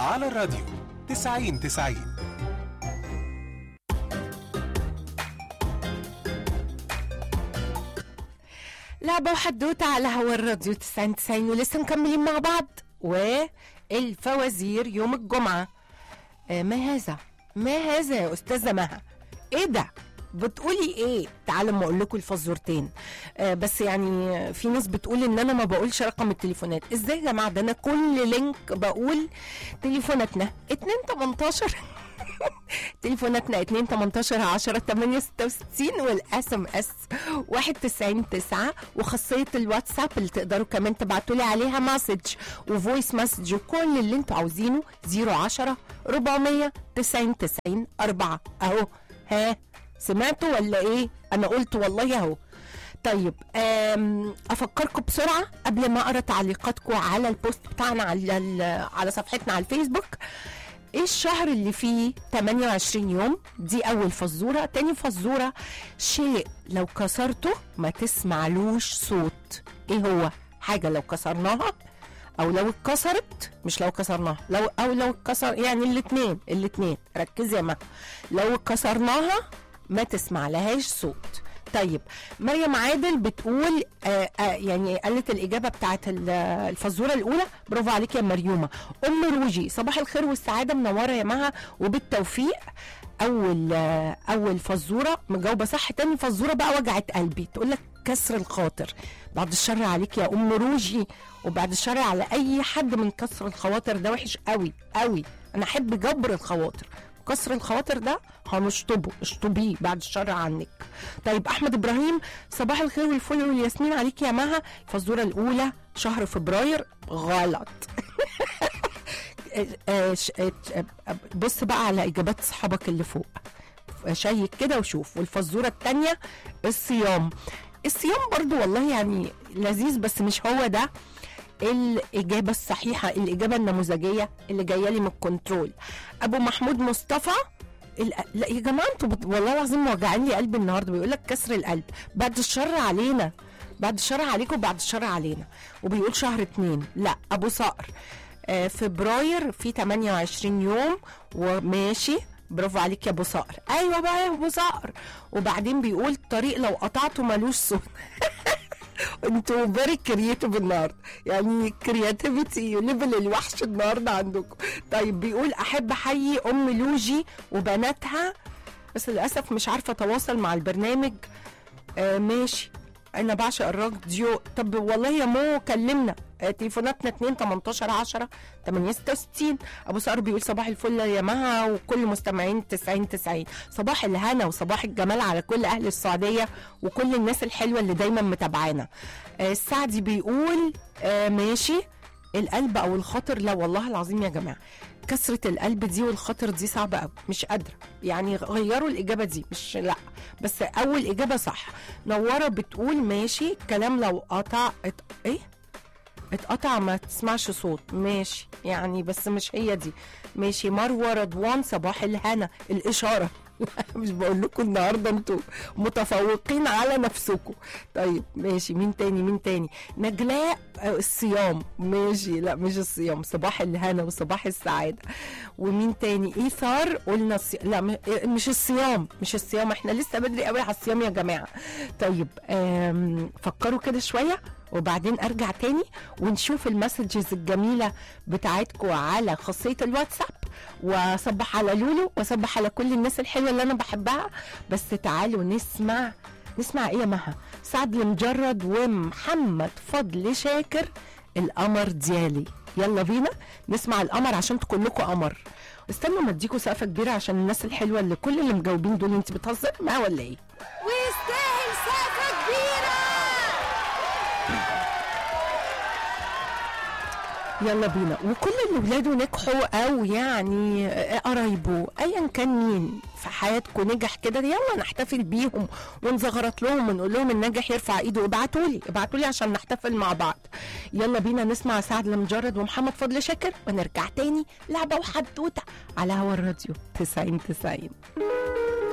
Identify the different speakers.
Speaker 1: على الراديو 90 90
Speaker 2: لعبة وحدوتة على هوا الراديو 90 90 ولسه مكملين مع بعض والفوازير يوم الجمعة آه ما هذا؟ ما هذا يا أستاذة مها؟ إيه ده؟ بتقولي ايه تعالوا ما اقول لكم الفزورتين آه بس يعني في ناس بتقول ان انا ما بقولش رقم التليفونات ازاي يا جماعه ده انا كل لينك بقول تليفوناتنا 2 18 تليفوناتنا 2 18 10 8 66 والاس ام اس 91 9 وخاصيه الواتساب اللي تقدروا كمان تبعتوا لي عليها مسج وفويس مسج وكل اللي انتوا عاوزينه 010 400 90 90 4 اهو ها سمعتوا ولا ايه انا قلت والله اهو طيب أم، افكركم بسرعه قبل ما اقرا تعليقاتكم على البوست بتاعنا على ال- على صفحتنا على الفيسبوك ايه الشهر اللي فيه 28 يوم دي اول فزوره تاني فزوره شيء لو كسرته ما تسمعلوش صوت ايه هو حاجه لو كسرناها او لو اتكسرت مش لو كسرناها لو او لو اتكسر يعني الاثنين الاثنين ركزي يا ما لو كسرناها ما تسمع لهاش صوت طيب مريم عادل بتقول آه آه يعني قالت الإجابة بتاعت ال- الفزورة الأولى برافو عليك يا مريومة أم روجي صباح الخير والسعادة منورة يا مها وبالتوفيق أول آه أول فزورة مجاوبة صح تاني فزورة بقى وجعت قلبي تقول لك كسر الخاطر بعد الشر عليك يا أم روجي وبعد الشر على أي حد من كسر الخواطر ده وحش قوي قوي أنا أحب جبر الخواطر كسر الخواطر ده هنشطبه اشطبيه بعد الشر عنك طيب احمد ابراهيم صباح الخير والفل والياسمين عليك يا مها الفزوره الاولى شهر فبراير غلط آه، ش- آه، آه، بص بقى على اجابات اصحابك اللي فوق شيك كده وشوف والفزوره الثانيه الصيام الصيام برضو والله يعني لذيذ بس مش هو ده الإجابة الصحيحة الإجابة النموذجية اللي جاية لي من الكنترول أبو محمود مصطفى ال- لا يا جماعة انتوا بت... والله العظيم موجعين لي قلبي النهارده بيقول لك كسر القلب بعد الشر علينا بعد الشر عليكم وبعد الشر علينا وبيقول شهر اتنين لا أبو صقر آه فبراير في 28 يوم وماشي برافو عليك يا ابو صقر ايوه بقى يا ابو صقر وبعدين بيقول طريق لو قطعته ملوش صوت انتوا فيري كرييتيف النهارده يعني كرياتيفيتي ليفل الوحش النهارده عندكم طيب بيقول احب احيي ام لوجي وبناتها بس للاسف مش عارفه اتواصل مع البرنامج آه ماشي انا بعشق الراديو طب والله يا مو كلمنا آه تليفوناتنا 2 18 10 866 ابو صقر بيقول صباح الفل يا مها وكل مستمعين 90 90 صباح الهنا وصباح الجمال على كل اهل السعوديه وكل الناس الحلوه اللي دايما متابعانا آه السعدي بيقول آه ماشي القلب او الخاطر لا والله العظيم يا جماعه كسرة القلب دي والخاطر دي صعبة قوي مش قادرة يعني غيروا الإجابة دي مش لا بس أول إجابة صح نورة بتقول ماشي الكلام لو قطع ات... إيه اتقطع ما تسمعش صوت ماشي يعني بس مش هي دي ماشي مروة رضوان صباح الهنا الإشارة مش بقول لكم النهارده انتوا متفوقين على نفسكم طيب ماشي مين تاني مين تاني نجلاء آه، الصيام ماشي لا مش الصيام صباح الهنا وصباح السعاده ومين تاني ايثار قلنا الصي... لا م- إيه، مش الصيام مش الصيام احنا لسه بدري قوي على الصيام يا جماعه طيب آم، فكروا كده شويه وبعدين ارجع تاني ونشوف المسجز الجميله بتاعتكم على خاصيه الواتساب واصبح على لولو واصبح على كل الناس الحلوه اللي انا بحبها بس تعالوا نسمع نسمع ايه يا مها سعد المجرد ومحمد فضل شاكر القمر ديالي يلا بينا نسمع القمر عشان انتوا كلكم قمر استنوا ما اديكوا سقفه كبيره عشان الناس الحلوه اللي كل اللي مجاوبين دول انت بتهزر معاه ولا ايه
Speaker 3: ويستاهل سقفة كبيرة
Speaker 2: يلا بينا وكل اللي ولاده نجحوا او يعني قرايبه ايا كان مين في حياتكم نجح كده يلا نحتفل بيهم ونزغرط لهم ونقول لهم الناجح يرفع ايده ابعتوا لي ابعتوا لي عشان نحتفل مع بعض يلا بينا نسمع سعد المجرد ومحمد فضل شاكر ونرجع تاني لعبه وحدوته على هوا الراديو 90 90